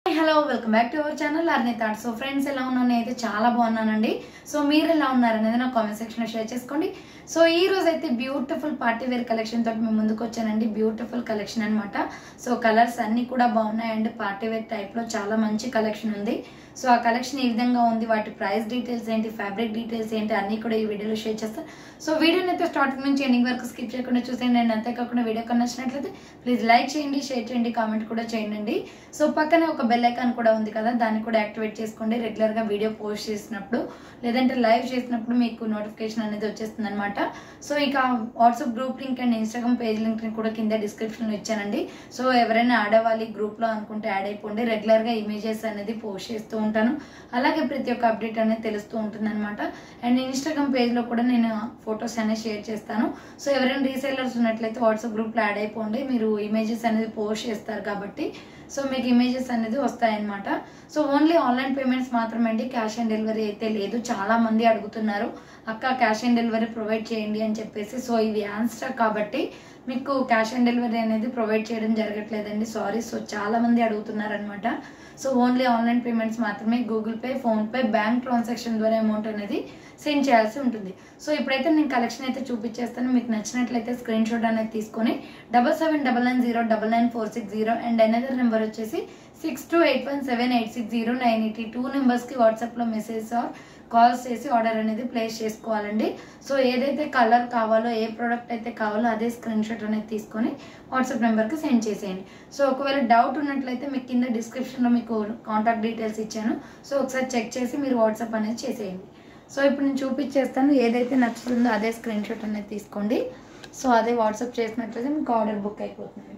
hello welcome back to our channel Arni thought so friends ఎలా ఉన్నాను అయితే చాలా బాగున్నానండి సో మీరు ఎలా ఉన్నారనేది నా కామెంట్ సెక్షన్లో షేర్ చేసుకోండి సో ఈ రోజు అయితే బ్యూటిఫుల్ పార్టీ వేర్ కలెక్షన్ తోటి మేము ముందుకు వచ్చానండి బ్యూటిఫుల్ కలెక్షన్ అన్నమాట సో కలర్స్ అన్నీ కూడా బాగున్నాయి అండ్ పార్టీ వేర్ టైప్లో చాలా మంచి కలెక్షన్ ఉంది సో ఆ కలెక్షన్ ఈ విధంగా ఉంది వాటి ప్రైస్ డీటెయిల్స్ ఏంటి ఫ్యాబ్రిక్ డీటెయిల్స్ ఏంటి అన్నీ కూడా ఈ వీడియోలో షేర్ చేస్తాను సో వీడియోని అయితే స్టార్టింగ్ నుంచి ఎండింగ్ వరకు స్కిప్ చేయకుండా చూసేయండి అండ్ అంతేకాకుండా వీడియో కన్నా నచ్చినట్లయితే ప్లీజ్ లైక్ చేయండి షేర్ చేయండి కామెంట్ కూడా చేయండి సో పక్కనే ఒక బెల్ ఐకాన్ కూడా ఉంది కదా దాన్ని కూడా యాక్టివేట్ చేసుకోండి రెగ్యులర్గా వీడియో పోస్ట్ చేసినప్పుడు లేదంటే లైవ్ చేసినప్పుడు మీకు నోటిఫికేషన్ అనేది వచ్చేస్తుంది అనమాట సో ఇక WhatsApp group link and Instagram page link కూడా కింద డిస్క్రిప్షన్లో ఇచ్చానండి సో ఎవరైనా యాడ్ అవ్వాలి గ్రూప్లో అనుకుంటే యాడ్ అయిపోండి రెగ్యులర్గా ఇమేజెస్ అనేది పోస్ట్ చేస్తూ ఉంటాను అలాగే ప్రతి ఒక్క అప్డేట్ అనేది తెలుస్తూ ఉంటుంది అనమాట అండ్ ఇన్స్టాగ్రామ్ పేజ్లో కూడా నేను ఫొటోస్ అనేది షేర్ చేస్తాను సో ఎవరైనా రీసేలర్స్ ఉన్నట్లయితే వాట్సాప్ గ్రూప్లో యాడ్ అయిపోండి మీరు ఇమేజెస్ అనేది పోస్ట్ చేస్తారు కాబట్టి సో మీకు ఇమేజెస్ అనేది వస్తాయన్నమాట సో ఓన్లీ ఆన్లైన్ పేమెంట్స్ మాత్రమే అండి క్యాష్ ఆన్ డెలివరీ అయితే లేదు చాలా మంది అడుగుతున్నారు అక్క క్యాష్ ఆన్ డెలివరీ ప్రొవైడ్ చేయండి అని చెప్పేసి సో ఇది ఆన్స్టాక్ కాబట్టి మీకు క్యాష్ ఆన్ డెలివరీ అనేది ప్రొవైడ్ చేయడం జరగట్లేదండి సారీ సో చాలా మంది అడుగుతున్నారు అనమాట సో ఓన్లీ ఆన్లైన్ పేమెంట్స్ మాత్రమే Google Pay PhonePe bank transaction ద్వారా అమౌంట్ అనేది సెండ్ చేయాల్సి ఉంటుంది సో ఇప్పుడైతే నేను కలెక్షన్ అయితే చూపించేస్తాను మీకు నచ్చినట్లయితే స్క్రీన్ షాట్ అనేది తీసుకొని double seven double nine zero double nine four six zero and another number వచ్చేసి six two eight one seven eight six zero nine eighty two నెంబర్స్కి వాట్సాప్లో మెసేజ్ ఆర్ కాల్స్ చేసి ఆర్డర్ అనేది ప్లేస్ చేసుకోవాలండి so ఏదైతే colour కావాలో ఏ product అయితే కావాలో అదే స్క్రీన్ షాట్ అనేది తీసుకొని వాట్సాప్ నెంబర్కి సెండ్ చేసేయండి సో ఒకవేళ డౌట్ ఉన్నట్లయితే మీకు కింద డిస్క్రిప్షన్లో మీకు కాంటాక్ట్ డీటెయిల్స్ ఇచ్చాను సో ఒకసారి చెక్ చేసి మీరు వాట్సాప్ అనేది చేసేయండి సో ఇప్పుడు నేను చూపించేస్తాను ఏదైతే నచ్చుతుందో అదే స్క్రీన్ షాట్ అనేది తీసుకోండి సో అదే వాట్సాప్ చేసినట్లయితే మీకు ఆర్డర్ బుక్ అయిపోతుంది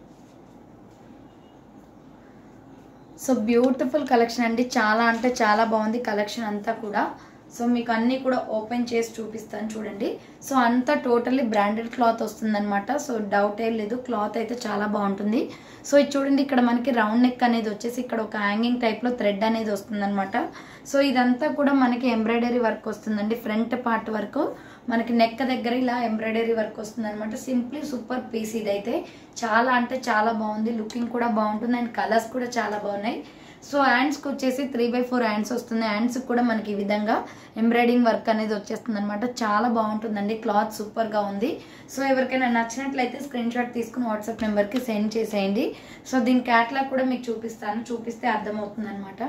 సో బ్యూటిఫుల్ కలెక్షన్ అండి చాలా అంటే చాలా బాగుంది కలెక్షన్ అంతా కూడా సో మీకు అన్నీ కూడా ఓపెన్ చేసి చూపిస్తాను చూడండి సో అంతా టోటల్లీ బ్రాండెడ్ క్లాత్ వస్తుందన్నమాట సో డౌట్ ఏం లేదు క్లాత్ అయితే చాలా బాగుంటుంది సో ఇది చూడండి ఇక్కడ మనకి రౌండ్ నెక్ అనేది వచ్చేసి ఇక్కడ ఒక హ్యాంగింగ్ టైప్లో థ్రెడ్ అనేది వస్తుందన్నమాట సో ఇదంతా కూడా మనకి ఎంబ్రాయిడరీ వర్క్ వస్తుందండి ఫ్రంట్ పార్ట్ వరకు మనకి నెక్ దగ్గర ఇలా ఎంబ్రాయిడరీ వర్క్ వస్తుంది అనమాట సింప్లీ సూపర్ పీస్ ఇదైతే చాలా అంటే చాలా బాగుంది లుకింగ్ కూడా బాగుంటుంది అండ్ కలర్స్ కూడా చాలా బాగున్నాయి సో హ్యాండ్స్కి వచ్చేసి త్రీ బై ఫోర్ హ్యాండ్స్ వస్తుంది హ్యాండ్స్కి కూడా మనకి ఈ విధంగా ఎంబ్రాయిడింగ్ వర్క్ అనేది వచ్చేస్తుంది అనమాట చాలా బాగుంటుందండి క్లాత్ సూపర్గా ఉంది సో ఎవరికైనా నచ్చినట్లయితే స్క్రీన్ షాట్ తీసుకుని వాట్సాప్ నెంబర్కి సెండ్ చేసేయండి సో దీని క్యాట్లాగ్ కూడా మీకు చూపిస్తాను చూపిస్తే అర్థమవుతుంది అనమాట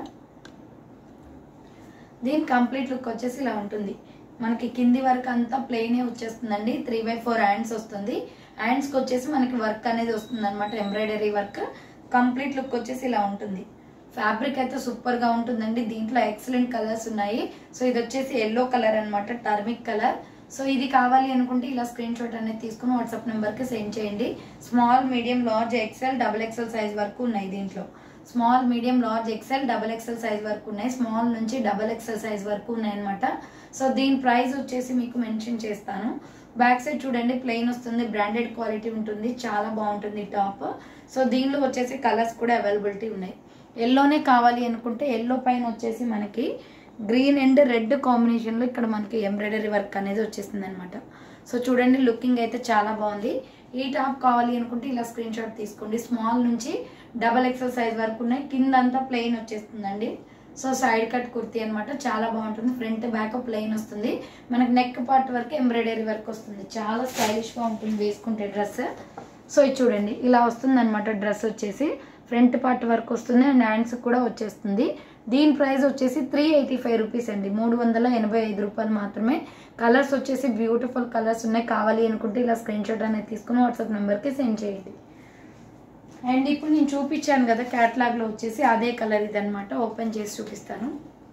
దీని కంప్లీట్ లుక్ వచ్చేసి ఇలా ఉంటుంది మనకి కింది వర్క్ అంతా ప్లెయినే వచ్చేస్తుందండి త్రీ బై ఫోర్ హ్యాండ్స్ వస్తుంది హ్యాండ్స్కి వచ్చేసి మనకి వర్క్ అనేది వస్తుంది అనమాట ఎంబ్రాయిడరీ వర్క్ కంప్లీట్ లుక్ వచ్చేసి ఇలా ఉంటుంది ఫ్యాబ్రిక్ అయితే సూపర్ గా ఉంటుందండి దీంట్లో ఎక్సలెంట్ కలర్స్ ఉన్నాయి సో ఇది వచ్చేసి ఎల్లో కలర్ అనమాట టర్మిక్ కలర్ సో ఇది కావాలి అనుకుంటే ఇలా స్క్రీన్ షాట్ అనేది తీసుకుని వాట్సాప్ నెంబర్కి సెండ్ చేయండి small medium large XL double XL size వరకు ఉన్నాయి దీంట్లో small medium large XL double XL size వరకు ఉన్నాయి స్మాల్ నుంచి డబుల్ ఎక్సెల్ సైజ్ వరకు ఉన్నాయి అనమాట సో దీని ప్రైస్ వచ్చేసి మీకు మెన్షన్ చేస్తాను బ్యాక్ సైడ్ చూడండి ప్లెయిన్ వస్తుంది బ్రాండెడ్ క్వాలిటీ ఉంటుంది చాలా బాగుంటుంది టాప్ సో దీనిలో వచ్చేసి కలర్స్ కూడా అవైలబిలిటీ ఉన్నాయి ఎల్లోనే కావాలి అనుకుంటే ఎల్లో పైన వచ్చేసి మనకి గ్రీన్ అండ్ రెడ్ కాంబినేషన్లో ఇక్కడ మనకి ఎంబ్రాయిడరీ వర్క్ అనేది వచ్చేసింది అనమాట సో చూడండి లుకింగ్ అయితే చాలా బాగుంది ఈ టాప్ కావాలి అనుకుంటే ఇలా స్క్రీన్ షాట్ తీసుకోండి స్మాల్ నుంచి డబల్ ఎక్సెల్ సైజ్ వరకు ఉన్నాయి కింద అంతా ప్లెయిన్ వచ్చేస్తుందండి సో సైడ్ కట్ కుర్తీ అనమాట చాలా బాగుంటుంది ఫ్రంట్ బ్యాక్ ప్లెయిన్ వస్తుంది మనకి నెక్ పార్ట్ వరకు ఎంబ్రాయిడరీ వర్క్ వస్తుంది చాలా స్టైలిష్గా ఉంటుంది వేసుకుంటే డ్రెస్ సో ఇది చూడండి ఇలా వస్తుంది అనమాట డ్రెస్ వచ్చేసి ఫ్రంట్ పార్ట్ వరకు వస్తుంది అండ్ హ్యాండ్స్ కూడా వచ్చేస్తుంది దీని ప్రైస్ వచ్చేసి త్రీ ఎయిటీ ఫైవ్ రూపీస్ అండి మూడు వందల ఎనభై ఐదు రూపాయలు మాత్రమే కలర్స్ వచ్చేసి బ్యూటిఫుల్ కలర్స్ ఉన్నాయి కావాలి అనుకుంటే ఇలా స్క్రీన్ షాట్ అనేది తీసుకుని వాట్సాప్ నెంబర్కి సెండ్ చేయండి అండ్ ఇప్పుడు నేను చూపించాను కదా క్యాట్లాగ్లో వచ్చేసి అదే కలర్ ఇదనమాట ఓపెన్ చేసి చూపిస్తాను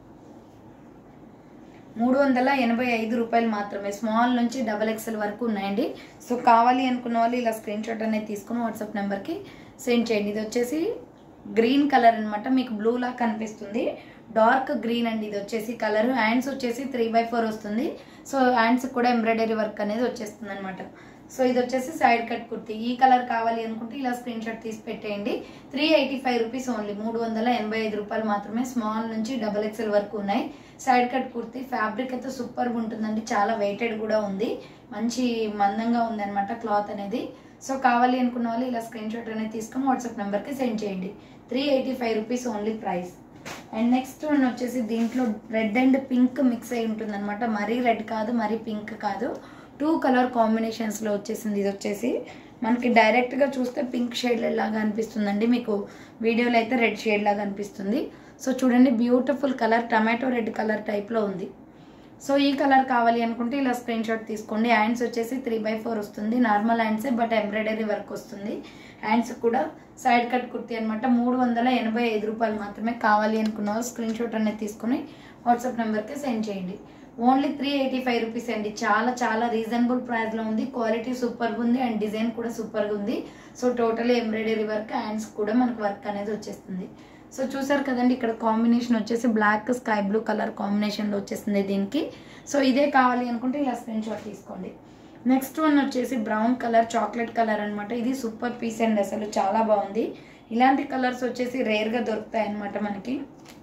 మూడు వందల ఎనభై ఐదు రూపాయలు మాత్రమే స్మాల్ నుంచి డబల్ ఎక్స్ఎల్ వరకు ఉన్నాయండి సో కావాలి అనుకున్న వాళ్ళు ఇలా స్క్రీన్ షాట్ అనేది తీసుకుని వాట్సాప్ నెంబర్కి సెండ్ చేయండి ఇది వచ్చేసి గ్రీన్ కలర్ అనమాట మీకు బ్లూ లా కనిపిస్తుంది డార్క్ గ్రీన్ అండి ఇది వచ్చేసి కలర్ హ్యాండ్స్ వచ్చేసి త్రీ బై ఫోర్ వస్తుంది సో హ్యాండ్స్ కూడా ఎంబ్రాయిడరీ వర్క్ అనేది వచ్చేస్తుంది అనమాట సో ఇది వచ్చేసి సైడ్ కట్ కుర్తీ ఈ కలర్ కావాలి అనుకుంటే ఇలా స్క్రీన్ షాట్ తీసి పెట్టేయండి three eighty five rupees only మూడు వందల ఎనభై ఐదు రూపాయలు మాత్రమే స్మాల్ నుంచి డబల్ ఎక్స్ఎల్ వరకు ఉన్నాయి సైడ్ కట్ కుర్తీ ఫ్యాబ్రిక్ అయితే సూపర్గా ఉంటుందండి చాలా వెయిటెడ్ కూడా ఉంది మంచి మందంగా ఉంది అనమాట క్లాత్ అనేది సో కావాలి అనుకున్న వాళ్ళు ఇలా స్క్రీన్ షాట్ అనేది తీసుకొని వాట్సాప్ నెంబర్కి సెండ్ చేయండి three eighty five rupees only price and next one వచ్చేసి దీంట్లో రెడ్ అండ్ పింక్ మిక్స్ అయి ఉంటుంది అనమాట మరీ రెడ్ కాదు మరీ పింక్ కాదు టూ కలర్ కాంబినేషన్స్లో వచ్చేసింది ఇది వచ్చేసి మనకి డైరెక్ట్గా చూస్తే పింక్ షేడ్ లాగా అనిపిస్తుందండి మీకు వీడియోలో అయితే రెడ్ షేడ్ లాగా అనిపిస్తుంది సో చూడండి beautiful colour tomato red colour టైప్లో ఉంది సో ఈ కలర్ కావాలి అనుకుంటే ఇలా స్క్రీన్ షాట్ తీసుకోండి హ్యాండ్స్ వచ్చేసి త్రీ బై ఫోర్ వస్తుంది నార్మల్ హ్యాండ్సే బట్ ఎంబ్రాయిడరీ వర్క్ వస్తుంది హ్యాండ్స్ కూడా సైడ్ కట్ కుర్తీ అనమాట మూడు వందల ఎనభై ఐదు రూపాయలు మాత్రమే కావాలి అనుకున్న స్క్రీన్ షాట్ అనేది తీసుకుని వాట్సాప్ నెంబర్కి సెండ్ చేయండి only three eighty five rupees అండి చాలా చాలా రీజనబుల్ ప్రైస్లో ఉంది క్వాలిటీ సూపర్గా ఉంది అండ్ డిజైన్ కూడా సూపర్గా ఉంది so totally embroidery work hands కూడా మనకు వర్క్ అనేది వచ్చేస్తుంది సో చూసారు కదండి ఇక్కడ కాంబినేషన్ వచ్చేసి బ్లాక్ స్కై బ్లూ కలర్ కాంబినేషన్లో వచ్చేసింది దీనికి సో ఇదే కావాలి అనుకుంటే ఇలా స్క్రీన్ షాట్ తీసుకోండి నెక్స్ట్ వన్ వచ్చేసి బ్రౌన్ కలర్ చాక్లెట్ కలర్ అనమాట ఇది సూపర్ పీస్ అండి అసలు చాలా బాగుంది ఇలాంటి కలర్స్ వచ్చేసి రేర్గా దొరుకుతాయి అనమాట మనకి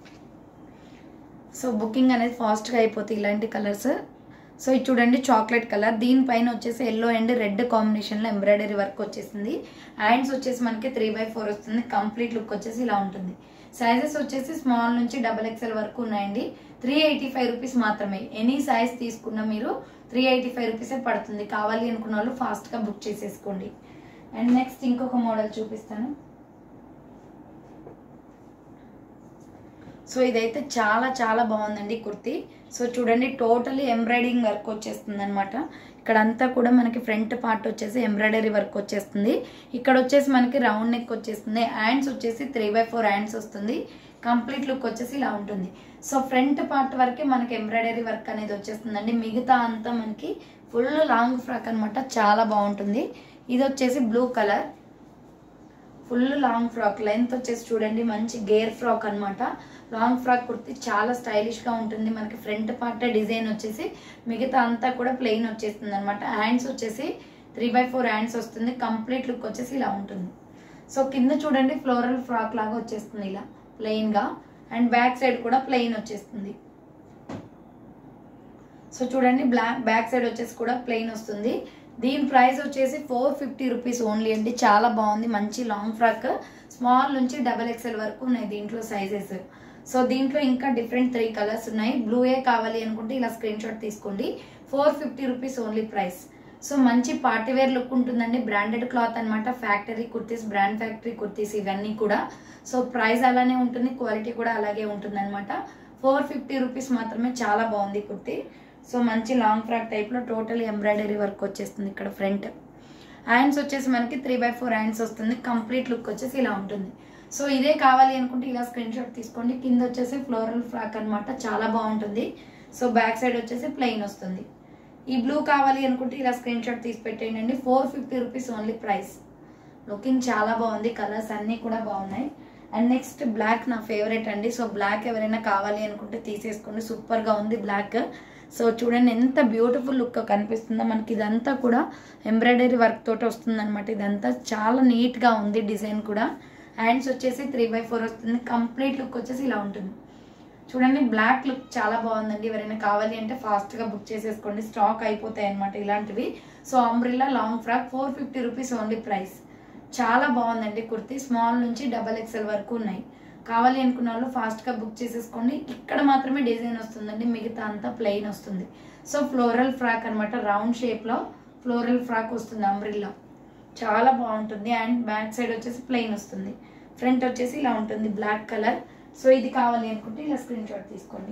సో బుకింగ్ అనేది ఫాస్ట్గా అయిపోతాయి ఇలాంటి కలర్స్ సో ఇది చూడండి చాక్లెట్ కలర్ దీనిపైన వచ్చేసి ఎల్లో అండ్ రెడ్ కాంబినేషన్లో ఎంబ్రాయిడరీ వర్క్ వచ్చేసింది హ్యాండ్స్ వచ్చేసి మనకి త్రీ బై ఫోర్ వస్తుంది కంప్లీట్ లుక్ వచ్చేసి ఇలా ఉంటుంది సైజెస్ వచ్చేసి స్మాల్ నుంచి డబల్ ఎక్స్ఎల్ వరకు ఉన్నాయండి త్రీ ఎయిటీ ఫైవ్ రూపీస్ మాత్రమే ఎనీ సైజ్ తీసుకున్న మీరు త్రీ ఎయిటీ ఫైవ్ రూపీసే పడుతుంది కావాలి అనుకున్న వాళ్ళు ఫాస్ట్గా బుక్ చేసేసుకోండి అండ్ నెక్స్ట్ ఇంకొక మోడల్ చూపిస్తాను సో ఇదైతే చాలా చాలా బాగుందండి కుర్తీ సో చూడండి టోటలీ ఎంబ్రాయిడింగ్ వర్క్ వచ్చేస్తుంది అనమాట ఇక్కడ అంతా కూడా మనకి ఫ్రంట్ పార్ట్ వచ్చేసి ఎంబ్రాయిడరీ వర్క్ వచ్చేస్తుంది ఇక్కడ వచ్చేసి మనకి రౌండ్ నెక్ వచ్చేస్తుంది హ్యాండ్స్ వచ్చేసి త్రీ బై ఫోర్ హ్యాండ్స్ వస్తుంది కంప్లీట్ లుక్ వచ్చేసి ఇలా ఉంటుంది సో ఫ్రంట్ పార్ట్ వరకే మనకి ఎంబ్రాయిడరీ వర్క్ అనేది వచ్చేస్తుందండి మిగతా అంతా మనకి ఫుల్ లాంగ్ ఫ్రాక్ అనమాట చాలా బాగుంటుంది ఇది వచ్చేసి blue colour full long frock length వచ్చేసి చూడండి మంచి గేర్ ఫ్రాక్ అనమాట లాంగ్ ఫ్రాక్ కుర్తి చాలా స్టైలిష్గా ఉంటుంది మనకి ఫ్రంట్ పార్ట్ డిజైన్ వచ్చేసి మిగతా అంతా కూడా ప్లెయిన్ వచ్చేస్తుంది అనమాట హ్యాండ్స్ వచ్చేసి త్రీ బై ఫోర్ హ్యాండ్స్ వస్తుంది కంప్లీట్ లుక్ వచ్చేసి ఇలా ఉంటుంది సో కింద చూడండి ఫ్లోరల్ ఫ్రాక్ లాగా వచ్చేస్తుంది ఇలా ప్లెయిన్గా అండ్ బ్యాక్ సైడ్ కూడా ప్లెయిన్ వచ్చేస్తుంది సో చూడండి బ్లాక్ బ్యాక్ సైడ్ వచ్చేసి కూడా ప్లెయిన్ వస్తుంది దీని ప్రైస్ వచ్చేసి ఫోర్ ఫిఫ్టీ రూపీస్ ఓన్లీ అండి చాలా బాగుంది మంచి లాంగ్ ఫ్రాక్ స్మాల్ నుంచి డబల్ ఎక్స్ఎల్ వరకు ఉన్నాయి దీంట్లో సైజెస్ సో దీంట్లో ఇంకా డిఫరెంట్ త్రీ కలర్స్ ఉన్నాయి బ్లూయే కావాలి అనుకుంటే ఇలా స్క్రీన్ షాట్ తీసుకోండి four fifty rupees only price so మంచి పార్టీ వేర్ లుక్ ఉంటుందండి బ్రాండెడ్ క్లాత్ అనమాట factory kurtis brand factory kurtis ఇవన్నీ కూడా సో ప్రైస్ అలానే ఉంటుంది క్వాలిటీ కూడా అలాగే ఉంటుంది అనమాట ఫోర్ ఫిఫ్టీ రూపీస్ మాత్రమే చాలా బాగుంది కుర్తీ సో మంచి లాంగ్ ఫ్రాక్ టైప్లో టోటల్ ఎంబ్రాయిడరీ వర్క్ వచ్చేస్తుంది ఇక్కడ ఫ్రంట్ హ్యాండ్స్ వచ్చేసి మనకి త్రీ బై ఫోర్ హ్యాండ్స్ వస్తుంది కంప్లీట్ లుక్ వచ్చేసి ఇలా ఉంటుంది సో ఇదే కావాలి అనుకుంటే ఇలా స్క్రీన్ షాట్ తీసుకోండి కింద వచ్చేసి ఫ్లోరల్ ఫ్రాక్ అనమాట చాలా బాగుంటుంది సో బ్యాక్ సైడ్ వచ్చేసి ప్లెయిన్ వస్తుంది ఈ బ్లూ కావాలి అనుకుంటే ఇలా స్క్రీన్ షాట్ తీసి పెట్టేయండి four fifty rupees only price looking చాలా బాగుంది కలర్స్ అన్నీ కూడా బాగున్నాయి అండ్ నెక్స్ట్ బ్లాక్ నా ఫేవరెట్ అండి సో బ్లాక్ ఎవరైనా కావాలి అనుకుంటే తీసేసుకోండి సూపర్గా ఉంది బ్లాక్ సో చూడండి ఎంత బ్యూటిఫుల్ లుక్ కనిపిస్తుందో మనకి ఇదంతా కూడా ఎంబ్రాయిడరీ వర్క్ తోటి వస్తుంది అనమాట ఇదంతా చాలా నీట్గా ఉంది డిజైన్ కూడా హ్యాండ్స్ వచ్చేసి త్రీ బై ఫోర్ వస్తుంది కంప్లీట్ లుక్ వచ్చేసి ఇలా ఉంటుంది చూడండి బ్లాక్ లుక్ చాలా బాగుందండి ఎవరైనా కావాలి అంటే ఫాస్ట్గా బుక్ చేసేసుకోండి స్టాక్ అయిపోతాయి అనమాట ఇలాంటివి so umbrella long frock four fifty rupees only price చాలా బాగుందండి కుర్తీ స్మాల్ నుంచి డబల్ ఎక్స్ఎల్ వరకు ఉన్నాయి కావాలి అనుకున్న వాళ్ళు ఫాస్ట్గా బుక్ చేసేసుకోండి ఇక్కడ మాత్రమే డిజైన్ వస్తుందండి మిగతా అంతా ప్లెయిన్ వస్తుంది సో ఫ్లోరల్ ఫ్రాక్ అనమాట రౌండ్ షేప్లో ఫ్లోరల్ ఫ్రాక్ వస్తుంది అంబ్రిల్లా చాలా బాగుంటుంది అండ్ బ్యాక్ సైడ్ వచ్చేసి ప్లెయిన్ వస్తుంది ఫ్రంట్ వచ్చేసి ఇలా ఉంటుంది బ్లాక్ కలర్ సో ఇది కావాలి అనుకుంటే ఇలా స్క్రీన్ షాట్ తీసుకోండి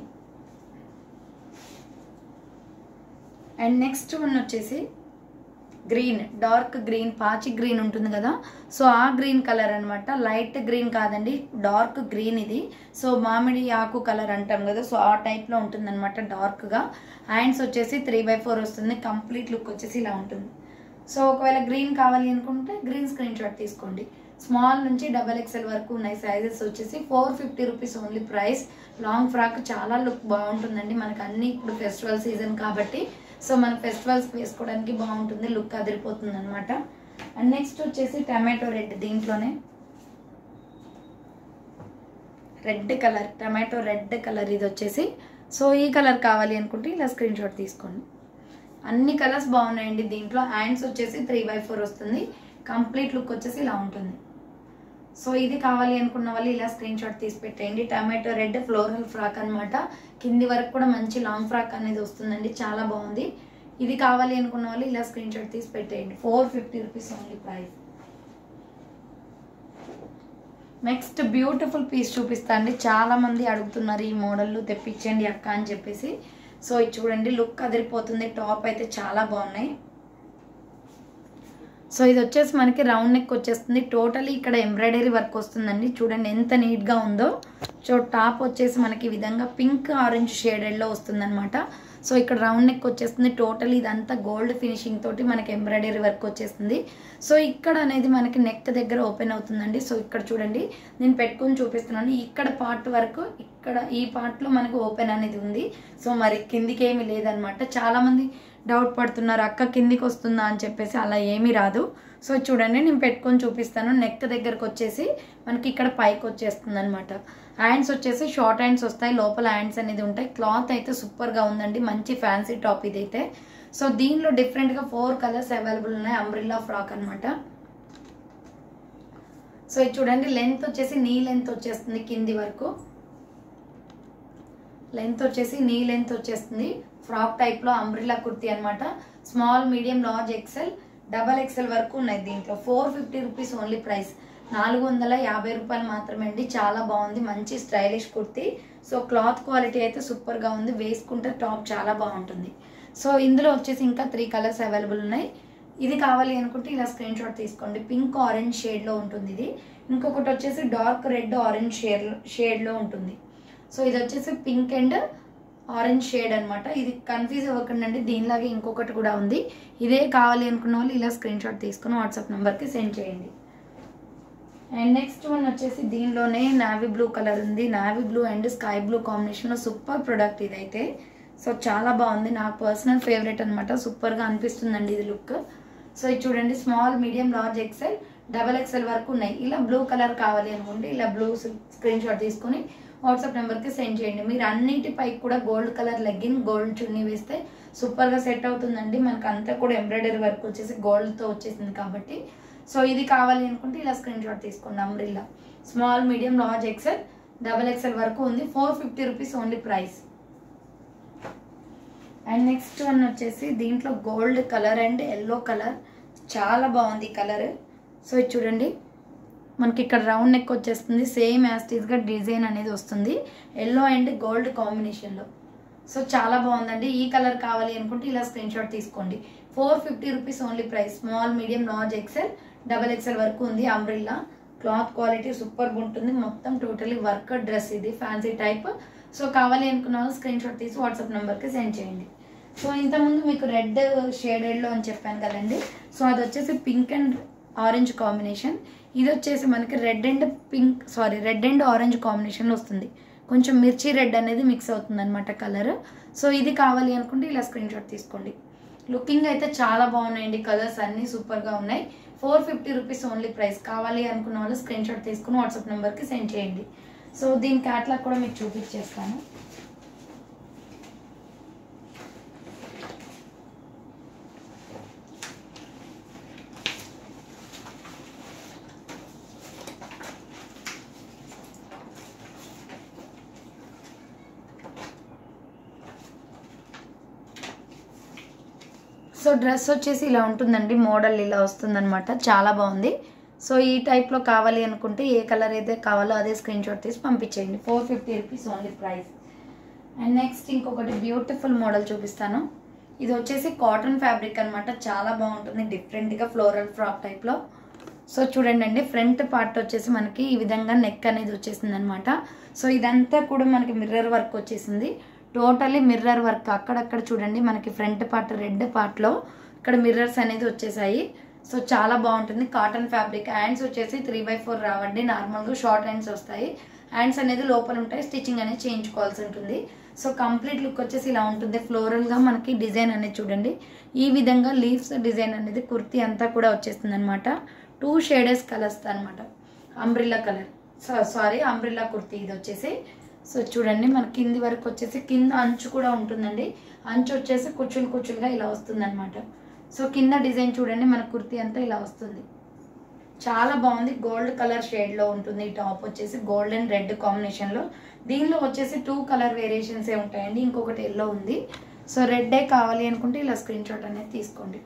అండ్ నెక్స్ట్ వన్ వచ్చేసి గ్రీన్ డార్క్ గ్రీన్ పాచి గ్రీన్ ఉంటుంది కదా సో ఆ గ్రీన్ కలర్ అనమాట లైట్ గ్రీన్ కాదండి డార్క్ గ్రీన్ ఇది సో మామిడి ఆకు కలర్ అంటాం కదా సో ఆ టైప్లో ఉంటుంది అనమాట డార్క్గా హ్యాండ్స్ వచ్చేసి త్రీ బై ఫోర్ వస్తుంది కంప్లీట్ లుక్ వచ్చేసి ఇలా ఉంటుంది సో ఒకవేళ గ్రీన్ కావాలి అనుకుంటే గ్రీన్ స్క్రీన్ షాట్ తీసుకోండి స్మాల్ నుంచి డబల్ ఎక్స్ఎల్ వరకు ఉన్నాయి సైజెస్ వచ్చేసి four fifty rupees only price long frock చాలా లుక్ బాగుంటుందండి మనకు అన్ని ఇప్పుడు ఫెస్టివల్ సీజన్ కాబట్టి సో మన ఫెస్టివల్స్ వేసుకోవడానికి బాగుంటుంది లుక్ అదిరిపోతుంది అనమాట అండ్ నెక్స్ట్ వచ్చేసి టమాటో రెడ్ దీంట్లోనే red colour tomato red colour ఇది వచ్చేసి సో ఈ కలర్ కావాలి అనుకుంటే ఇలా స్క్రీన్ షాట్ తీసుకోండి అన్ని కలర్స్ బాగున్నాయండి దీంట్లో హ్యాండ్స్ వచ్చేసి త్రీ బై ఫోర్ వస్తుంది కంప్లీట్ లుక్ వచ్చేసి ఇలా ఉంటుంది సో ఇది కావాలి అనుకున్న వాళ్ళు ఇలా స్క్రీన్ షాట్ తీసి పెట్టేయండి టమాటో రెడ్ ఫ్లోరల్ ఫ్రాక్ అన్నమాట కింది వరకు కూడా మంచి లాంగ్ ఫ్రాక్ అనేది వస్తుందండి చాలా బాగుంది ఇది కావాలి అనుకున్న వాళ్ళు ఇలా స్క్రీన్ షాట్ తీసి పెట్టేయండి four fifty rupees only price next beautiful piece చూపిస్తా అండి చాలా మంది అడుగుతున్నారు ఈ మోడల్ తెప్పించండి అక్క అని చెప్పేసి సో ఇది చూడండి లుక్ అదిరిపోతుంది టాప్ అయితే చాలా బాగున్నాయి సో ఇది వచ్చేసి మనకి రౌండ్ నెక్ వచ్చేస్తుంది టోటలీ ఇక్కడ ఎంబ్రాయిడరీ వర్క్ వస్తుందండి చూడండి ఎంత నీట్గా ఉందో సో టాప్ వచ్చేసి మనకి ఈ విధంగా పింక్ ఆరెంజ్ షేడెడ్లో వస్తుందన్నమాట సో ఇక్కడ రౌండ్ నెక్ వచ్చేస్తుంది టోటల్ ఇదంతా గోల్డ్ ఫినిషింగ్ తోటి మనకి ఎంబ్రాయిడరీ వర్క్ వచ్చేస్తుంది సో ఇక్కడ అనేది మనకి నెక్ దగ్గర ఓపెన్ అవుతుందండి సో ఇక్కడ చూడండి నేను పెట్టుకొని చూపిస్తున్నాను ఇక్కడ పార్ట్ వరకు ఇక్కడ ఈ పార్ట్లో మనకు ఓపెన్ అనేది ఉంది సో మరి కిందికి ఏమీ లేదనమాట చాలామంది డౌట్ పడుతున్నారు అక్క కిందికి వస్తుందా అని చెప్పేసి అలా ఏమీ రాదు సో చూడండి నేను పెట్టుకొని చూపిస్తాను నెక్ దగ్గరకు వచ్చేసి మనకి ఇక్కడ పైకి వచ్చేస్తుంది అనమాట హ్యాండ్స్ వచ్చేసి షార్ట్ హ్యాండ్స్ వస్తాయి లోపల హ్యాండ్స్ అనేది ఉంటాయి క్లాత్ అయితే సూపర్గా ఉందండి మంచి ఫ్యాన్సీ టాప్ ఇదైతే సో దీనిలో డిఫరెంట్గా ఫోర్ కలర్స్ అవైలబుల్ ఉన్నాయి అంబ్రిల్లా ఫ్రాక్ అనమాట సో ఇది చూడండి లెంత్ వచ్చేసి నీ లెంత్ వచ్చేస్తుంది కింది వరకు లెంత్ వచ్చేసి నీ లెంత్ వచ్చేస్తుంది ఫ్రాక్ టైప్లో అంబ్రిల్లా కుర్తీ అనమాట small medium large XL double XL వరకు ఉన్నాయి దీంట్లో four fifty rupees only price నాలుగు వందల యాభై రూపాయలు మాత్రమే అండి చాలా బాగుంది మంచి stylish kurti so cloth quality అయితే సూపర్గా ఉంది వేసుకుంటే టాప్ చాలా బాగుంటుంది సో ఇందులో వచ్చేసి ఇంకా త్రీ కలర్స్ అవైలబుల్ ఉన్నాయి ఇది కావాలి అనుకుంటే ఇలా స్క్రీన్ షాట్ తీసుకోండి పింక్ ఆరెంజ్ షేడ్లో ఉంటుంది ఇది ఇంకొకటి వచ్చేసి డార్క్ రెడ్ ఆరెంజ్ షేడ్ షేడ్లో ఉంటుంది సో ఇది వచ్చేసి పింక్ అండ్ ఆరెంజ్ షేడ్ అనమాట ఇది కన్ఫ్యూజ్ అవ్వకండి దీనిలాగే ఇంకొకటి కూడా ఉంది ఇదే కావాలి అనుకున్న వాళ్ళు ఇలా స్క్రీన్ షాట్ తీసుకుని వాట్సాప్ నెంబర్కి సెండ్ చేయండి అండ్ నెక్స్ట్ వన్ వచ్చేసి దీనిలోనే నావీ బ్లూ కలర్ ఉంది navy blue and sky blue కాంబినేషన్లో సూపర్ ప్రొడక్ట్ ఇదైతే సో చాలా బాగుంది నాకు పర్సనల్ ఫేవరెట్ అనమాట సూపర్గా అనిపిస్తుందండి ఇది లుక్ సో ఇది చూడండి small medium large XL double XL వరకు ఉన్నాయి ఇలా బ్లూ కలర్ కావాలి అనుకోండి ఇలా బ్లూ స్క్రీన్ షాట్ తీసుకొని వాట్సాప్ నెంబర్కి సెండ్ చేయండి మీరు అన్నిటిపై కూడా gold colour legging gold chunni వేస్తే సూపర్గా సెట్ అవుతుందండి మనకు అంతా కూడా ఎంబ్రాయిడరీ వర్క్ వచ్చేసి గోల్డ్తో వచ్చేసింది కాబట్టి సో ఇది కావాలి అనుకుంటే ఇలా స్క్రీన్ షాట్ తీసుకోండి umbrella small medium large XL double XL వరకు ఉంది four fifty rupees only price and next one వచ్చేసి దీంట్లో gold colour and yellow colour చాలా బాగుంది కలర్ సో ఇది చూడండి మనకి ఇక్కడ రౌండ్ నెక్ వచ్చేస్తుంది సేమ్ యాస్టీస్గా డిజైన్ అనేది వస్తుంది ఎల్లో అండ్ గోల్డ్ కాంబినేషన్లో సో చాలా బాగుందండి ఈ కలర్ కావాలి అనుకుంటే ఇలా స్క్రీన్ షాట్ తీసుకోండి four fifty rupees only price small medium large XL double XL వరకు ఉంది అంబ్రిల్లా క్లాత్ క్వాలిటీ సూపర్ ఉంటుంది మొత్తం టోటలీ వర్క్ డ్రెస్ ఇది ఫ్యాన్సీ టైప్ సో కావాలి అనుకున్న వాళ్ళు స్క్రీన్ షాట్ తీసి వాట్సాప్ నెంబర్కి సెండ్ చేయండి సో ఇంతకుముందు మీకు రెడ్ షేడెడ్లో అని చెప్పాను కదండి సో అది వచ్చేసి పింక్ అండ్ ఆరెంజ్ కాంబినేషన్ ఇది వచ్చేసి మనకి red and pink sorry red and orange కాంబినేషన్లో వస్తుంది కొంచెం మిర్చి రెడ్ అనేది మిక్స్ అవుతుంది అనమాట కలర్ సో ఇది కావాలి అనుకుంటే ఇలా స్క్రీన్ షాట్ తీసుకోండి లుకింగ్ అయితే చాలా బాగున్నాయండి కలర్స్ అన్నీ సూపర్గా ఉన్నాయి four fifty rupees only price కావాలి అనుకున్న వాళ్ళు స్క్రీన్ షాట్ తీసుకుని వాట్సాప్ నెంబర్కి సెండ్ చేయండి సో దీని క్యాట్లాగ్ కూడా మీకు చూపించేస్తాను సో డ్రెస్ వచ్చేసి ఇలా ఉంటుందండి మోడల్ ఇలా వస్తుందన్నమాట చాలా బాగుంది సో ఈ టైప్లో కావాలి అనుకుంటే ఏ కలర్ అయితే కావాలో అదే స్క్రీన్ షాట్ తీసి పంపించేయండి four fifty rupees only price and next ఇంకొకటి బ్యూటిఫుల్ మోడల్ చూపిస్తాను ఇది వచ్చేసి కాటన్ ఫ్యాబ్రిక్ అనమాట చాలా బాగుంటుంది డిఫరెంట్గా ఫ్లోరల్ ఫ్రాక్ టైప్లో సో చూడండి అండి ఫ్రంట్ పార్ట్ వచ్చేసి మనకి ఈ విధంగా నెక్ అనేది వచ్చేసింది అనమాట సో ఇదంతా కూడా మనకి మిర్రర్ వర్క్ వచ్చేసింది టోటలీ మిర్రర్ వర్క్ అక్కడక్కడ చూడండి మనకి ఫ్రంట్ పార్ట్ రెడ్ పార్ట్లో ఇక్కడ మిర్రర్స్ అనేది వచ్చేసాయి సో చాలా బాగుంటుంది కాటన్ ఫ్యాబ్రిక్ హ్యాండ్స్ వచ్చేసి త్రీ బై ఫోర్ రావండి నార్మల్గా షార్ట్ హ్యాండ్స్ వస్తాయి హ్యాండ్స్ అనేది లోపల ఉంటాయి స్టిచ్చింగ్ అనేది చేయించుకోవాల్సి ఉంటుంది సో కంప్లీట్ లుక్ వచ్చేసి ఇలా ఉంటుంది ఫ్లోరల్గా మనకి డిజైన్ అనేది చూడండి ఈ విధంగా లీవ్స్ డిజైన్ అనేది కుర్తీ అంతా కూడా వచ్చేస్తుంది అనమాట టూ షేడెస్ కలర్స్ అనమాట umbrella colour sorry umbrella kurti ఇది వచ్చేసి సో చూడండి మన కింది వరకు వచ్చేసి కింద అంచు కూడా ఉంటుందండి అంచు వచ్చేసి కుచ్చులు కుచ్చులుగా ఇలా వస్తుంది అనమాట సో కింద డిజైన్ చూడండి మన కుర్తీ అంతా ఇలా వస్తుంది చాలా బాగుంది గోల్డ్ కలర్ షేడ్లో ఉంటుంది ఈ టాప్ వచ్చేసి గోల్డ్ అండ్ రెడ్ కాంబినేషన్లో దీనిలో వచ్చేసి టూ కలర్ వేరియేషన్స్ ఏ ఉంటాయండి ఇంకొకటి ఎల్లో ఉంది సో రెడ్డే కావాలి అనుకుంటే ఇలా స్క్రీన్ షాట్ అనేది తీసుకోండి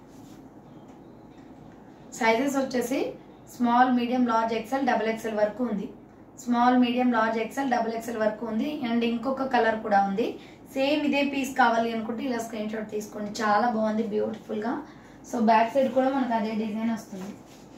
సైజెస్ వచ్చేసి small medium large XL double XL వరకు ఉంది small medium large XL double XL వరకు ఉంది అండ్ ఇంకొక కలర్ కూడా ఉంది సేమ్ ఇదే పీస్ కావాలి అనుకుంటే ఇలా స్క్రీన్ షాట్ తీసుకోండి చాలా బాగుంది బ్యూటిఫుల్గా సో బ్యాక్ సైడ్ కూడా మనకు అదే డిజైన్ వస్తుంది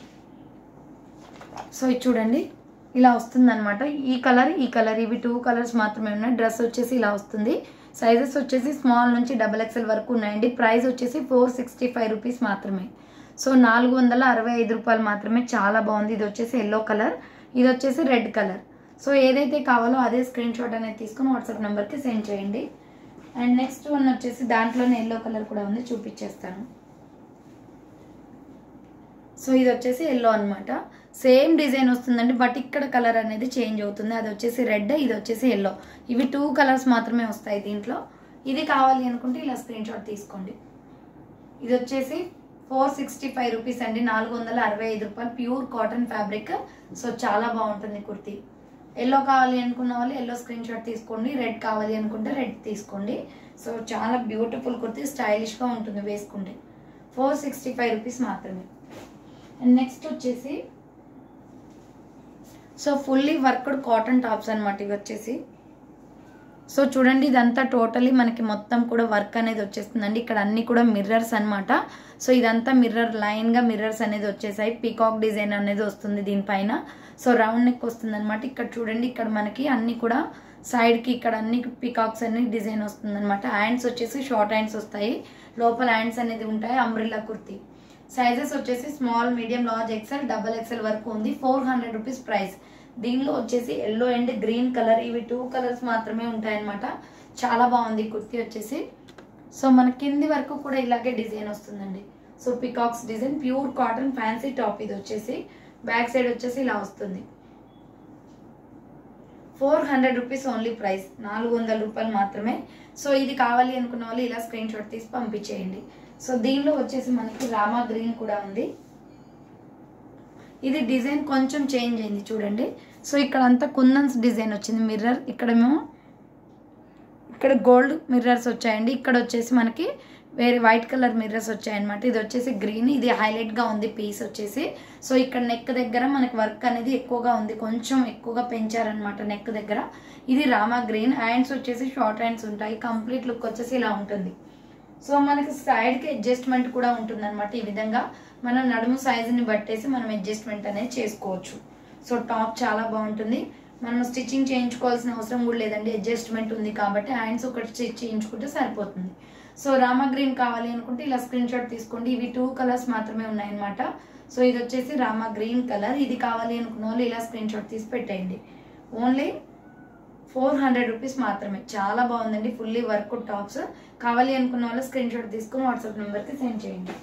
సో ఇది చూడండి ఇలా వస్తుంది అనమాట ఈ కలర్ ఈ కలర్ ఇవి టూ కలర్స్ మాత్రమే ఉన్నాయి డ్రెస్ వచ్చేసి ఇలా వస్తుంది సైజెస్ వచ్చేసి స్మాల్ నుంచి డబల్ ఎక్స్ఎల్ వరకు ఉన్నాయండి ప్రైస్ వచ్చేసి ఫోర్ సిక్స్టీ ఫైవ్ రూపీస్ మాత్రమే సో నాలుగు వందల అరవై ఐదు రూపాయలు మాత్రమే చాలా బాగుంది ఇది వచ్చేసి ఎల్లో కలర్ ఇది వచ్చేసి రెడ్ కలర్ సో ఏదైతే కావాలో అదే స్క్రీన్ షాట్ అనేది తీసుకుని వాట్సాప్ నెంబర్కి సెండ్ చేయండి అండ్ నెక్స్ట్ వన్ వచ్చేసి దాంట్లోనే ఎల్లో కలర్ కూడా ఉంది చూపించేస్తాను సో ఇది వచ్చేసి ఎల్లో అనమాట సేమ్ డిజైన్ వస్తుందండి బట్ ఇక్కడ కలర్ అనేది చేంజ్ అవుతుంది అది వచ్చేసి రెడ్ ఇది వచ్చేసి ఎల్లో ఇవి టూ కలర్స్ మాత్రమే వస్తాయి దీంట్లో ఇది కావాలి అనుకుంటే ఇలా స్క్రీన్ షాట్ తీసుకోండి ఇది వచ్చేసి ఫోర్ సిక్స్టీ ఫైవ్ రూపీస్ అండి నాలుగు వందల అరవై ఐదు రూపాయలు ప్యూర్ కాటన్ ఫ్యాబ్రిక్ సో చాలా బాగుంటుంది కుర్తీ ఎల్లో కావాలి అనుకున్న వాళ్ళు ఎల్లో స్క్రీన్ షాట్ తీసుకోండి రెడ్ కావాలి అనుకుంటే రెడ్ తీసుకోండి సో చాలా బ్యూటిఫుల్ కుర్తీ స్టైలిష్గా ఉంటుంది వేసుకుంటే ఫోర్ సిక్స్టీ ఫైవ్ రూపీస్ మాత్రమే అండ్ నెక్స్ట్ వచ్చేసి so fully worked cotton tops అనమాట ఇవి వచ్చేసి సో చూడండి ఇదంతా టోటలీ మనకి మొత్తం కూడా వర్క్ అనేది వచ్చేస్తుందండి ఇక్కడ అన్ని కూడా మిర్రర్స్ అన్నమాట సో ఇదంతా మిర్రర్ లైన్గా మిర్రర్స్ అనేది వచ్చేసాయి పీకాక్ డిజైన్ అనేది వస్తుంది దీనిపైన సో రౌండ్ నెక్ వస్తుంది అనమాట ఇక్కడ చూడండి ఇక్కడ మనకి అన్ని కూడా సైడ్కి ఇక్కడ అన్ని పీకాక్స్ అన్ని డిజైన్ వస్తుంది అనమాట హ్యాండ్స్ వచ్చేసి షార్ట్ హ్యాండ్స్ వస్తాయి లోపల హ్యాండ్స్ అనేది ఉంటాయి అంబ్రిల్లా కుర్తీ సైజెస్ వచ్చేసి small medium large XL double XL వరకు ఉంది ఫోర్ హండ్రెడ్ రూపీస్ ప్రైస్ దీనిలో వచ్చేసి ఎల్లో అండ్ గ్రీన్ కలర్ ఇవి టూ కలర్స్ మాత్రమే ఉంటాయన్నమాట చాలా బాగుంది కుర్తీ వచ్చేసి సో మన కింది వరకు కూడా ఇలాగే డిజైన్ వస్తుందండి so peacocks design pure cotton fancy top ఇది వచ్చేసి బ్యాక్ సైడ్ వచ్చేసి ఇలా వస్తుంది four hundred rupees only price నాలుగు వందల రూపాయలు మాత్రమే సో ఇది కావాలి అనుకున్న వాళ్ళు ఇలా స్క్రీన్ షాట్ తీసి పంపించేయండి సో దీనిలో వచ్చేసి మనకి రామా గ్రీన్ కూడా ఉంది ఇది డిజైన్ కొంచెం చేంజ్ అయింది చూడండి సో ఇక్కడ అంతా కుందన్స్ డిజైన్ వచ్చింది మిర్రర్ ఇక్కడేమో ఇక్కడ గోల్డ్ మిర్రర్స్ వచ్చాయండి ఇక్కడ వచ్చేసి మనకి వేరే వైట్ కలర్ మిర్రర్స్ వచ్చాయన్నమాట ఇది వచ్చేసి గ్రీన్ ఇది హైలైట్గా ఉంది పీస్ వచ్చేసి సో ఇక్కడ నెక్ దగ్గర మనకి వర్క్ అనేది ఎక్కువగా ఉంది కొంచెం ఎక్కువగా పెంచారనమాట నెక్ దగ్గర ఇది రామా గ్రీన్ హ్యాండ్స్ వచ్చేసి షార్ట్ హ్యాండ్స్ ఉంటాయి కంప్లీట్ లుక్ వచ్చేసి ఇలా ఉంటుంది సో మనకి సైడ్కి అడ్జస్ట్మెంట్ కూడా ఉంటుంది అనమాట ఈ విధంగా మనం నడుము సైజుని బట్టేసి మనం అడ్జస్ట్మెంట్ అనేది చేసుకోవచ్చు సో టాప్ చాలా బాగుంటుంది మనం స్టిచ్చింగ్ చేయించుకోవాల్సిన అవసరం కూడా లేదండి అడ్జస్ట్మెంట్ ఉంది కాబట్టి హ్యాండ్స్ ఒకటి స్టిచ్ చేయించుకుంటే సరిపోతుంది సో రామా గ్రీన్ కావాలి అనుకుంటే ఇలా స్క్రీన్ షాట్ తీసుకోండి ఇవి టూ కలర్స్ మాత్రమే ఉన్నాయన్నమాట సో ఇది వచ్చేసి రామా గ్రీన్ కలర్ ఇది కావాలి అనుకున్న వాళ్ళు ఇలా స్క్రీన్ షాట్ తీసి పెట్టేయండి ఓన్లీ ఫోర్ హండ్రెడ్ రూపీస్ మాత్రమే చాలా బాగుందండి ఫుల్లీ వర్క్ టాప్స్ కావాలి అనుకున్న వాళ్ళు స్క్రీన్ షాట్ తీసుకుని వాట్సాప్ నెంబర్కి సెండ్ చేయండి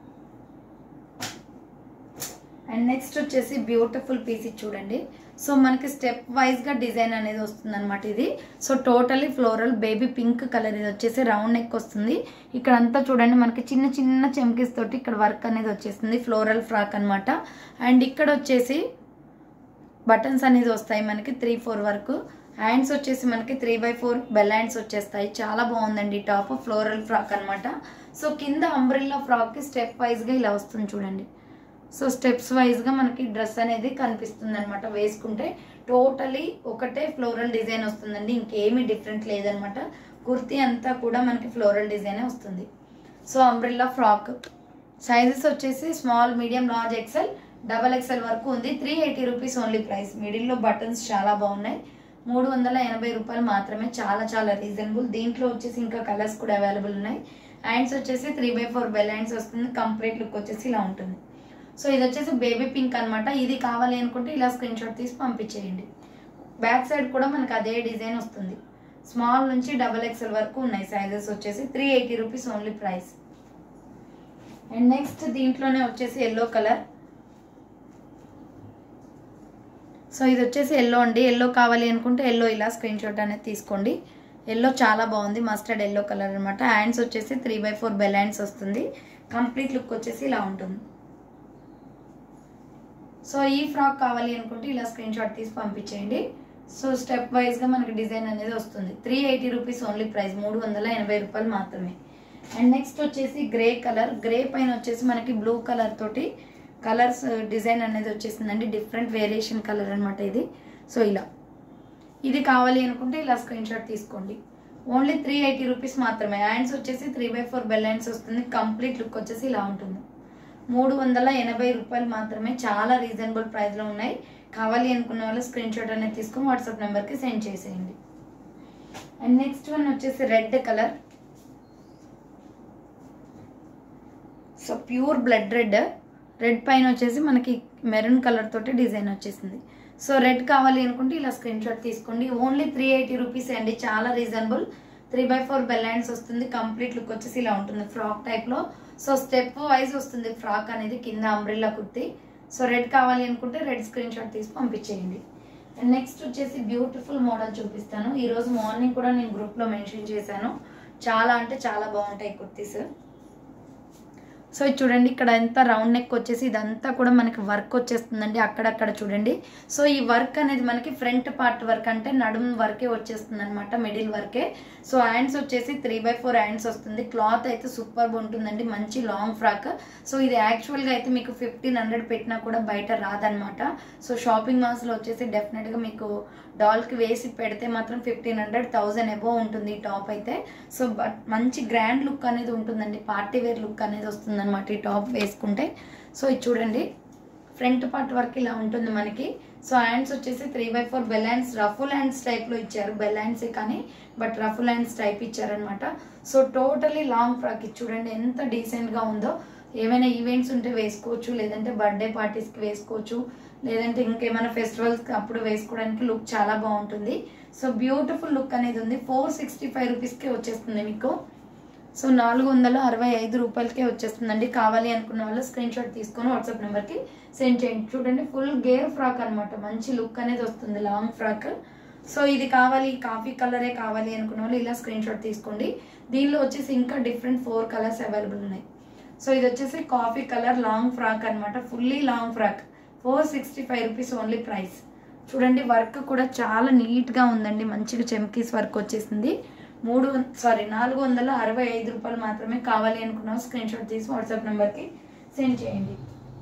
అండ్ నెక్స్ట్ వచ్చేసి బ్యూటిఫుల్ పీస్ ఇది చూడండి సో మనకి స్టెప్ వైజ్గా డిజైన్ అనేది వస్తుంది అనమాట ఇది so totally floral baby pink colour ఇది వచ్చేసి రౌండ్ నెక్ వస్తుంది ఇక్కడ అంతా చూడండి మనకి చిన్న చిన్న చెమ్కిస్ తోటి ఇక్కడ వర్క్ అనేది వచ్చేస్తుంది ఫ్లోరల్ ఫ్రాక్ అనమాట అండ్ ఇక్కడ వచ్చేసి బటన్స్ అనేది వస్తాయి మనకి త్రీ ఫోర్ వరకు హ్యాండ్స్ వచ్చేసి మనకి three by four bell hands వచ్చేస్తాయి చాలా బాగుందండి ఈ టాప్ ఫ్లోరల్ ఫ్రాక్ అనమాట సో కింద అంబ్రిల్లా ఫ్రాక్కి స్టెప్ వైజ్గా ఇలా వస్తుంది చూడండి సో స్టెప్స్ వైజ్గా మనకి డ్రెస్ అనేది కనిపిస్తుంది అనమాట వేసుకుంటే టోటలీ ఒకటే ఫ్లోరల్ డిజైన్ వస్తుందండి ఇంకేమీ డిఫరెంట్ లేదనమాట కుర్తీ అంతా కూడా మనకి ఫ్లోరల్ డిజైనే వస్తుంది సో అంబ్రిల్లా ఫ్రాక్ సైజెస్ వచ్చేసి small medium large XL double XL వరకు ఉంది three eighty rupees only price మిడిల్లో బటన్స్ చాలా బాగున్నాయి మూడు వందల ఎనభై రూపాయలు మాత్రమే చాలా చాలా రీజనబుల్ దీంట్లో వచ్చేసి ఇంకా కలర్స్ కూడా అవైలబుల్ ఉన్నాయి హ్యాండ్స్ వచ్చేసి three by four bell hands వస్తుంది కంప్లీట్ లుక్ వచ్చేసి ఇలా ఉంటుంది సో ఇది వచ్చేసి బేబీ పింక్ అనమాట ఇది కావాలి అనుకుంటే ఇలా స్క్రీన్ షాట్ తీసి పంపించేయండి బ్యాక్ సైడ్ కూడా మనకు అదే డిజైన్ వస్తుంది స్మాల్ నుంచి డబల్ ఎక్స్ఎల్ వరకు ఉన్నాయి సైజెస్ వచ్చేసి three eighty rupees only price and next దీంట్లోనే వచ్చేసి ఎల్లో కలర్ సో ఇది వచ్చేసి ఎల్లో అండి ఎల్లో కావాలి అనుకుంటే ఎల్లో ఇలా స్క్రీన్ షాట్ అనేది తీసుకోండి ఎల్లో చాలా బాగుంది మస్టర్డ్ ఎల్లో కలర్ అనమాట హ్యాండ్స్ వచ్చేసి three by four bell hands వస్తుంది కంప్లీట్ లుక్ వచ్చేసి ఇలా ఉంటుంది సో ఈ ఫ్రాక్ కావాలి అనుకుంటే ఇలా స్క్రీన్ షాట్ తీసి పంపించేయండి సో స్టెప్ వైజ్గా మనకి డిజైన్ అనేది వస్తుంది three eighty rupees only price మూడు వందల ఎనభై రూపాయలు మాత్రమే అండ్ నెక్స్ట్ వచ్చేసి గ్రే కలర్ గ్రే పైన వచ్చేసి మనకి బ్లూ కలర్ తోటి కలర్స్ డిజైన్ అనేది వచ్చేసిందండి డిఫరెంట్ వేరియేషన్ కలర్ అనమాట ఇది సో ఇలా ఇది కావాలి అనుకుంటే ఇలా స్క్రీన్ షాట్ తీసుకోండి ఓన్లీ త్రీ ఎయిటీ రూపీస్ మాత్రమే హ్యాండ్స్ వచ్చేసి three by four bell hands వస్తుంది కంప్లీట్ లుక్ వచ్చేసి ఇలా ఉంటుంది మూడు వందల ఎనభై రూపాయలు మాత్రమే చాలా రీజనబుల్ ప్రైస్లో ఉన్నాయి కావాలి అనుకున్న వాళ్ళు స్క్రీన్ షాట్ అనేది తీసుకొని వాట్సాప్ నెంబర్కి సెండ్ చేసేయండి అండ్ నెక్స్ట్ వన్ వచ్చేసి red colour so pure blood red red పైన వచ్చేసి మనకి మెరూన్ కలర్ తోటి డిజైన్ వచ్చేసింది సో రెడ్ కావాలి అనుకుంటే ఇలా స్క్రీన్ షాట్ తీసుకోండి ఓన్లీ త్రీ ఎయిటీ రూపీస్ అండి చాలా reasonable three by four bell hands వస్తుంది కంప్లీట్ లుక్ వచ్చేసి ఇలా ఉంటుంది ఫ్రాక్ టైప్లో సో స్టెప్ వైజ్ వస్తుంది ఫ్రాక్ అనేది కింద అంబ్రిల్లా కుర్తి సో రెడ్ కావాలి అనుకుంటే రెడ్ స్క్రీన్ షాట్ తీసి పంపించేయండి అండ్ నెక్స్ట్ వచ్చేసి బ్యూటిఫుల్ మోడల్ చూపిస్తాను ఈరోజు మార్నింగ్ కూడా నేను గ్రూప్లో మెన్షన్ చేశాను చాలా అంటే చాలా బాగుంటాయి కుర్తీస్ సో ఇది చూడండి ఇక్కడ ఎంత రౌండ్ నెక్ వచ్చేసి ఇదంతా కూడా మనకి వర్క్ వచ్చేస్తుందండి అక్కడక్కడ చూడండి సో ఈ వర్క్ అనేది మనకి ఫ్రంట్ పార్ట్ వర్క్ అంటే నడుము వర్కే వచ్చేస్తుంది అనమాట మిడిల్ వర్కే సో హ్యాండ్స్ వచ్చేసి త్రీ బై ఫోర్ హ్యాండ్స్ వస్తుంది క్లాత్ అయితే సూపర్ ఉంటుందండి మంచి లాంగ్ ఫ్రాక్ సో ఇది యాక్చువల్గా అయితే మీకు ఫిఫ్టీన్ హండ్రెడ్ పెట్టినా కూడా బయట రాదనమాట సో షాపింగ్ మాల్స్లో వచ్చేసి డెఫినెట్గా మీకు డాల్కి వేసి పెడితే మాత్రం ఫిఫ్టీన్ హండ్రెడ్ థౌజండ్ ఎబో ఉంటుంది ఈ టాప్ అయితే సో బట్ మంచి గ్రాండ్ లుక్ అనేది ఉంటుందండి పార్టీ వేర్ లుక్ అనేది వస్తుంది అనమాట ఈ టాప్ వేసుకుంటే సో ఇది చూడండి ఫ్రంట్ పార్ట్ వరకు ఇలా ఉంటుంది మనకి సో హ్యాండ్స్ వచ్చేసి three by four bell hands ruffle hands టైప్లో ఇచ్చారు బెల్ హ్యాండ్సే కానీ బట్ రఫుల్ హ్యాండ్స్ టైప్ ఇచ్చారనమాట సో టోటలీ లాంగ్ ఫ్రాక్ ఇది చూడండి ఎంత డీసెంట్గా ఉందో ఏమైనా ఈవెంట్స్ ఉంటే వేసుకోవచ్చు లేదంటే బర్త్డే పార్టీస్కి వేసుకోవచ్చు లేదంటే ఇంకేమైనా ఫెస్టివల్స్కి అప్పుడు వేసుకోవడానికి లుక్ చాలా బాగుంటుంది సో బ్యూటిఫుల్ లుక్ అనేది ఉంది ఫోర్ సిక్స్టీ ఫైవ్ రూపీస్కే వచ్చేస్తుంది మీకు సో నాలుగు వందల అరవై ఐదు రూపాయలకే వచ్చేస్తుందండి కావాలి అనుకున్న వాళ్ళు స్క్రీన్ షాట్ తీసుకొని వాట్సాప్ నెంబర్కి సెండ్ చేయండి చూడండి ఫుల్ గేర్ ఫ్రాక్ అనమాట మంచి లుక్ అనేది వస్తుంది లాంగ్ ఫ్రాక్ సో ఇది కావాలి కాఫీ కలరే కావాలి అనుకున్న వాళ్ళు ఇలా స్క్రీన్ షాట్ తీసుకోండి దీనిలో వచ్చేసి ఇంకా డిఫరెంట్ ఫోర్ కలర్స్ అవైలబుల్ ఉన్నాయి సో ఇది వచ్చేసి కాఫీ కలర్ లాంగ్ ఫ్రాక్ అనమాట fully long frock four sixty five rupees only price చూడండి వర్క్ కూడా చాలా నీట్గా ఉందండి మంచిగా చెమ్కీస్ వర్క్ వచ్చేసింది మూడు సారీ నాలుగు వందల అరవై ఐదు రూపాయలు మాత్రమే కావాలి అనుకున్నాం స్క్రీన్ షాట్ తీసి వాట్సాప్ నెంబర్కి సెండ్ చేయండి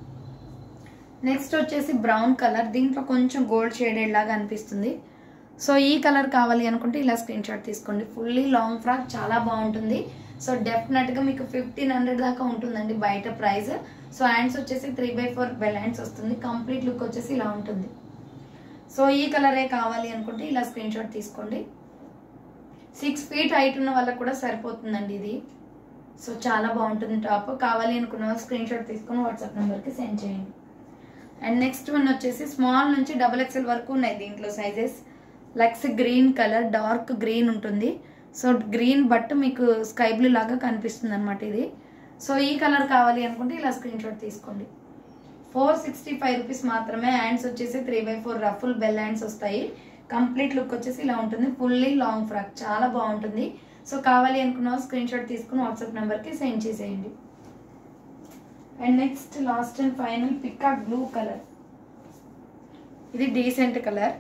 నెక్స్ట్ వచ్చేసి బ్రౌన్ కలర్ దీంట్లో కొంచెం గోల్డ్ షేడెడ్ లాగా అనిపిస్తుంది సో ఈ కలర్ కావాలి అనుకుంటే ఇలా స్క్రీన్ షాట్ తీసుకోండి ఫుల్లీ లాంగ్ ఫ్రాక్ చాలా బాగుంటుంది సో డెఫినెట్గా మీకు ఫిఫ్టీన్ హండ్రెడ్ దాకా ఉంటుందండి బయట ప్రైస్ సో హ్యాండ్స్ వచ్చేసి three by four bell hands వస్తుంది కంప్లీట్ లుక్ వచ్చేసి ఇలా ఉంటుంది సో ఈ కలరే కావాలి అనుకుంటే ఇలా స్క్రీన్ షాట్ తీసుకోండి సిక్స్ ఫీట్ హైట్ ఉన్న వాళ్ళకి కూడా సరిపోతుందండి ఇది సో చాలా బాగుంటుంది టాప్ కావాలి అనుకున్న వాళ్ళు స్క్రీన్ షాట్ తీసుకొని వాట్సాప్ నెంబర్కి సెండ్ చేయండి అండ్ నెక్స్ట్ వన్ వచ్చేసి స్మాల్ నుంచి డబుల్ ఎక్స్ఎల్ వరకు ఉన్నాయి దీంట్లో సైజెస్ లక్స్ గ్రీన్ కలర్ డార్క్ గ్రీన్ ఉంటుంది సో గ్రీన్ బట్ మీకు స్కై బ్లూ లాగా కనిపిస్తుంది అనమాట ఇది సో ఈ కలర్ కావాలి అనుకుంటే ఇలా స్క్రీన్ షాట్ తీసుకోండి ఫోర్ సిక్స్టీ ఫైవ్ రూపీస్ మాత్రమే హ్యాండ్స్ వచ్చేసి three by four ruffle bell hands వస్తాయి కంప్లీట్ లుక్ వచ్చేసి ఇలా ఉంటుంది ఫుల్లీ లాంగ్ ఫ్రాక్ చాలా బాగుంటుంది సో కావాలి అనుకున్న స్క్రీన్ షాట్ తీసుకుని వాట్సాప్ నెంబర్కి సెండ్ చేసేయండి and next last and final peacock blue colour ఇది డీసెంట్ కలర్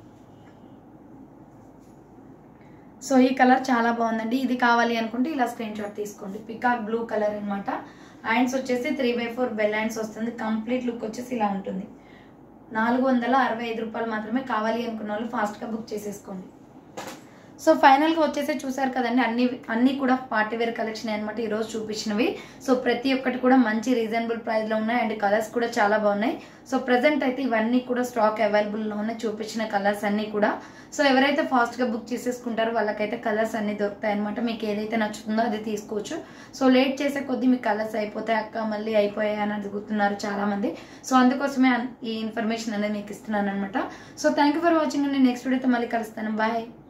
సో ఈ కలర్ చాలా బాగుందండి ఇది కావాలి అనుకుంటే ఇలా స్క్రీన్ షాట్ తీసుకోండి పికాక్ బ్లూ కలర్ అనమాట హ్యాండ్స్ వచ్చేసి three by four bell hands వస్తుంది కంప్లీట్ లుక్ వచ్చేసి ఇలా ఉంటుంది నాలుగు వందల అరవై ఐదు రూపాయలు మాత్రమే కావాలి అనుకున్న వాళ్ళు ఫాస్ట్గా బుక్ చేసేసుకోండి సో ఫైనల్గా వచ్చేసి చూసారు కదండి అన్ని అన్ని కూడా పార్టీ వేర్ కలెక్షన్ అనమాట ఈరోజు చూపించినవి సో ప్రతి ఒక్కటి కూడా మంచి రీజనబుల్ ప్రైస్లో ఉన్నాయి అండ్ కలర్స్ కూడా చాలా బాగున్నాయి సో ప్రజెంట్ అయితే ఇవన్నీ కూడా స్టాక్ అవైలబుల్లో ఉన్నాయి చూపించిన కలర్స్ అన్నీ కూడా సో ఎవరైతే ఫాస్ట్గా బుక్ చేసేసుకుంటారో వాళ్ళకైతే కలర్స్ అన్నీ దొరుకుతాయి అనమాట మీకు ఏదైతే నచ్చుతుందో అది తీసుకోవచ్చు సో లేట్ చేసే కొద్దీ మీకు కలర్స్ అయిపోతాయి అక్క మళ్ళీ అయిపోయాయి అని అడుగుతున్నారు చాలామంది సో అందుకోసమే ఈ ఇన్ఫర్మేషన్ అనేది మీకు ఇస్తున్నాను అనమాట so thank you for watching అండి నెక్స్ట్ వీడియోతో మళ్ళీ కలుస్తాను బాయ్